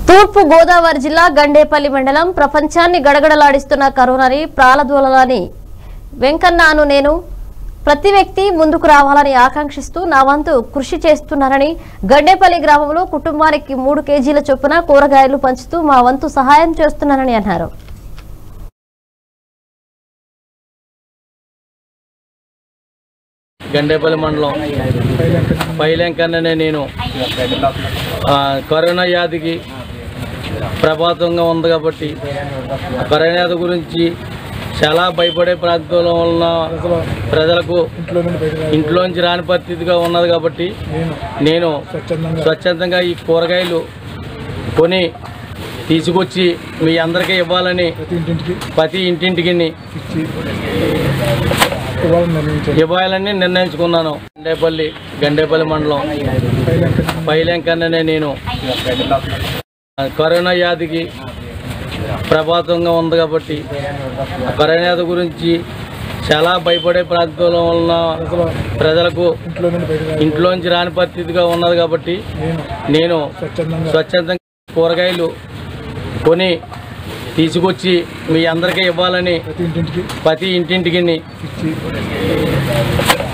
తూర్పు గోదావరి జిల్లా గండేపల్లి మండలం ప్రపంచాన్ని గడగడలాడిస్తున్న కరోనాని ప్రాలదోలాలని వెంకన్నాను నేను ప్రతి వ్యక్తి ముందుకు రావాలని ఆకాంక్షిస్తూ నా వంతు కృషి చేస్తున్నానని గండేపల్లి గ్రామంలో కుటుంబానికి మూడు కేజీల చొప్పున కూరగాయలు పంచుతూ మా వంతు సహాయం చేస్తున్నానని అన్నారు గండేపల్లి మండలం పైలంకన్ననే నేను ఆ, కరోనా వ్యాధికి ప్రభాతంగా ఉంది కాబట్టి ఆ కరోనా వ్యాధి గురించి చాలా భయపడే ప్రాంతంలో ఉన్న ప్రజలకు ఇంట్లోంచి రాని పరిస్థితిగా ఉన్నది కాబట్టి నేను స్వచ్ఛందంగా ఈ కూరగాయలు కొని తీసుకొచ్చి మీ అందరికీ ఇవ్వాలని ప్రతి ఇంటింటికి ఇవ్వాలని నిర్ణయించుకున్నాను గండేపల్లి గండేపల్లి మండలం పైలంకన్ననే నేను ఆ, కరోనా వ్యాధికి ప్రభాతంగా ఉంది కాబట్టి ఆ కరోనా వ్యాధి గురించి చాలా భయపడే ప్రాంతంలో ఉన్న ప్రజలకు ఇంట్లోంచి రాని పరిస్థితిగా ఉన్నది కాబట్టి నేను స్వచ్ఛందంగా కూరగాయలు కొని తీసుకొచ్చి మీ అందరికీ ఇవ్వాలని ప్రతి ఇంటింటికి